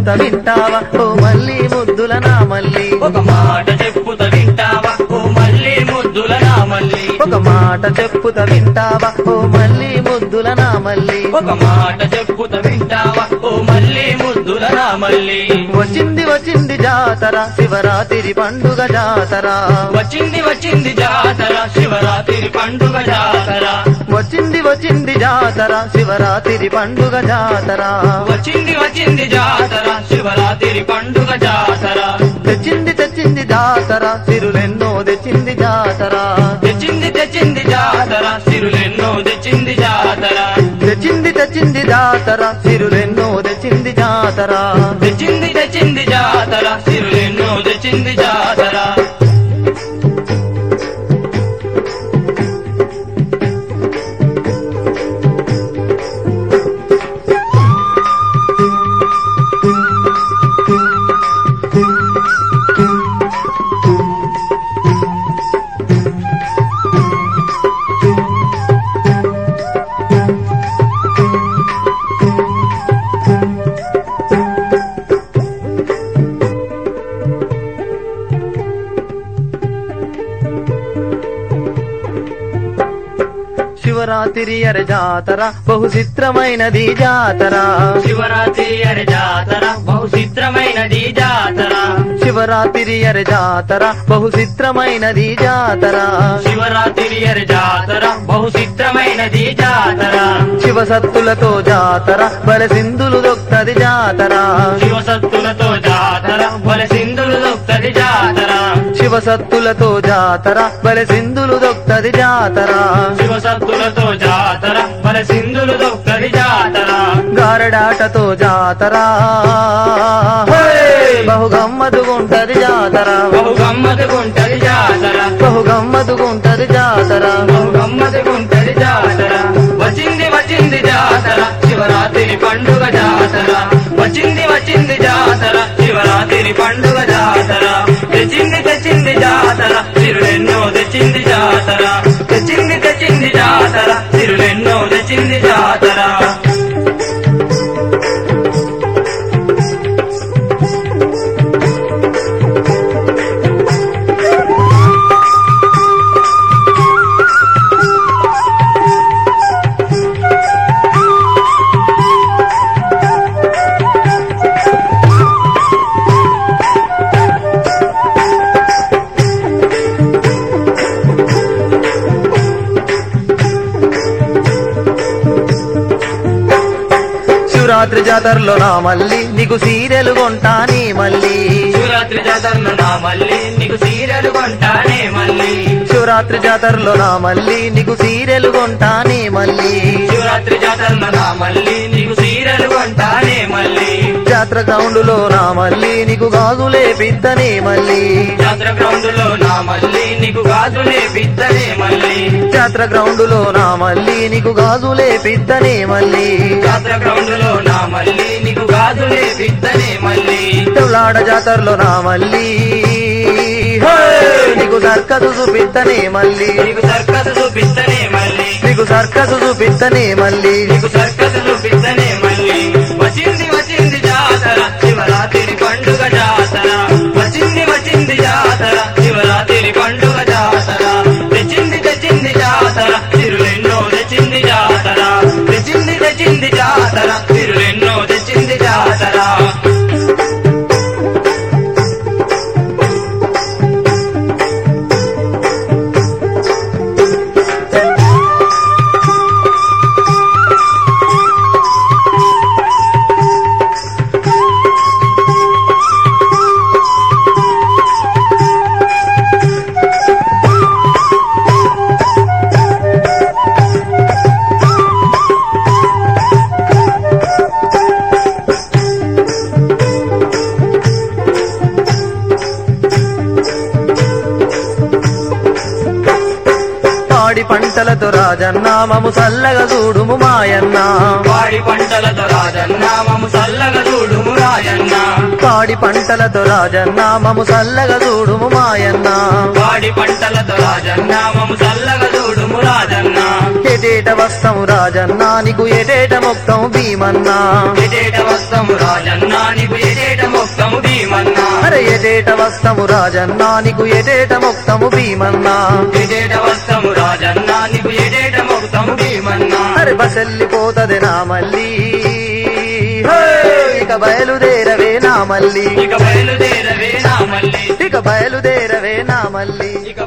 చెప్పుత వింటావా ఓ మళ్ళీ ముద్దుల నా మళ్ళీ ఒక మాట చెప్పుత వింటావా ఓ మళ్ళీ ముద్దుల నా మళ్ళీ ఒక మాట చెప్పుత వింటావా ఓ మళ్ళీ ముద్దుల నా మళ్ళీ ఒక మాట చెప్పుత వింటావా ఓ మళ్ళీ ముద్దుల నా మళ్ళీ వచ్చింది వచ్చింది జాతర శివరాత్రి పండుగ జాతర వచ్చింది వచ్చింది జాతర శివరాత్రి పండుగ జాతర వచ్చింది వచ్చింది జాతర శివరాత్రి పండుగ జాతర వచ్చింది వచ్చింది జాతర శివరాత్రి పండుగ జాతర తెచ్చింది తెచ్చింది జాతర సిరులెన్నో తెచ్చింది జాతర తెచ్చింది తెచ్చింది జాతర సిరులెన్నో తెచ్చింది జాతర తెచ్చింది తెచ్చింది జాతర సిరులెన్నో తెచ్చింది జాతర తెచ్చింది తెచ్చింది జాతర సిరులెన్నో తెచ్చింది జాతర శివరాత్రి అరే జాతర బహు చిత్రమైనది జాతర శివరాత్రి అరే జాతర బహు చిత్రమైనది జాతర శివరాత్రి అరే జాతర బహు చిత్రమైనది జాతర శివరాత్రి అరే జాతర బహు చిత్రమైనది జాతర శివసత్తులతో జాతర బల సింధులు దొక్తది జాతర శివసత్తులతో జాతర బల సింధులు దొక్తది జాతర శివసత్తులతో జాతర బల సింధులు దొక్తది జాతర శివసత్తులతో జాతర బల సింధులు దొక్తది జాతర గారడాటతో జాతర హే! బహు గమ్మదుగుంటది జాతర బహు గమ్మతుకుంటది జాతర బహు గమ్మదుగుంటది జాతర బహు గమ్మతుకుంటది జాతర వచ్చింది వచ్చింది జాతర శివరాత్రి పండుగ జాతర వచ్చింది వచ్చింది జాతర శివరాత్రి పండుగ జాతర తెచ్చింది తెచ్చింది జాతర తిరులెన్నో తెచ్చింది జాతర తెచ్చింది తెచ్చింది జాతర తిరులెన్నో తెచ్చింది జాతర శివరాత్రి జాతరలో నా మళ్ళీ నీకు సీరియల్ కొంటాని మళ్ళీ శివరాత్రి జాతరలో నా మళ్ళీ నీకు సీరియల్ కొంటానే మళ్ళీ శివరాత్రి జాతరలో నా మళ్ళీ నీకు సీరియల్ కొంటాని మళ్ళీ శివరాత్రి జాతరలో నా మళ్ళీ నీకు సీరియల్ కొంటానే మళ్ళీ జాతర గ్రౌండులో నా మళ్ళీ నీకు గాజులే పిత్తనే మళ్ళీ జాతర గ్రౌండ్ లో నా మళ్ళీ నీకు గాజులే పిత్తనే మళ్ళీ జాతర గ్రౌండులో నా మళ్ళీ నీకు గాజులే పిత్తనే మళ్ళీ జాతర గ్రౌండ్ లో నా మళ్ళీ నీకు గాజులే పిత్తనే మళ్ళీ తెవలాడ జాతరలో నా మళ్ళీ హే! నీకు సర్కసు చూపిత్తనే మళ్ళీ నీకు సర్కస్ చూపిస్తనే మళ్ళీ నీకు సర్కసు చూపిత్తనే మళ్ళీ నీకు సర్కస్ చూపిస్తనే మళ్ళీ వచ్చింది వచ్చింది జాతర శివరాత్రి పండుగ జాతర వచ్చింది వచ్చింది జాతర శివరాత్రి పండుగ జాతర తెచ్చింది తెచ్చింది జాతర తిరులెన్నో తెచ్చింది జాతర తెచ్చింది తెచ్చింది జాతర తిరులెన్నో తెచ్చింది జాతర పాడి పంటలతో రాజన్నామము చల్లగా చూడుము మాయన్న వాడి పంటలతో రాజన్నామము చల్లగా చూడుము రాజన్న పాడి పంటలతో రాజన్నామము చల్లగా చూడుము మాయన్న వాడి పంటలతో రాజన్నామము చల్లగా చూడుము రాజన్న ఎటేట వస్తాం రాజన్న నీకు ఎటేట మొక్తం భీమన్నా ఎటేట వస్తము రాజన్న నీకు ఎటేట మొత్తము భీమన్నా అరే ఎటేట వస్తాము రాజన్న నీకు ఎటేట మొక్తము భీమన్నా ఎటేట వస్తము రాజన్న నీకు ఎటేట మొత్తము భీమన్నా అరే బసెల్లిపోతది నా మళ్ళీ హే! ఇక బయలుదేరవే నా మళ్ళీ ఇక బయలుదేరవే నా మళ్ళీ ఇక బయలుదేరవే నా మళ్ళీ ఇక